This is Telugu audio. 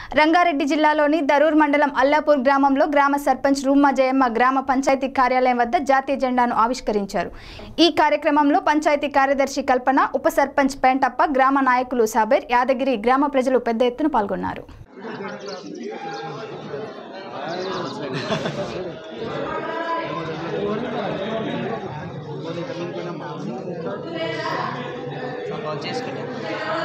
రంగారెడ్డి జిల్లాలోని దరూర్ మండలం అల్లాపూర్ గ్రామంలో గ్రామ సర్పంచ్ రూమ్మా జయమ్మ గ్రామ పంచాయతీ కార్యాలయం వద్ద జాతీయ జెండాను ఆవిష్కరించారు ఈ కార్యక్రమంలో పంచాయతీ కార్యదర్శి కల్పన ఉప సర్పంచ్ పెంటప్ప గ్రామ నాయకులు సాబేర్ యాదగిరి గ్రామ ప్రజలు పెద్ద ఎత్తున పాల్గొన్నారు చేసుకుంటే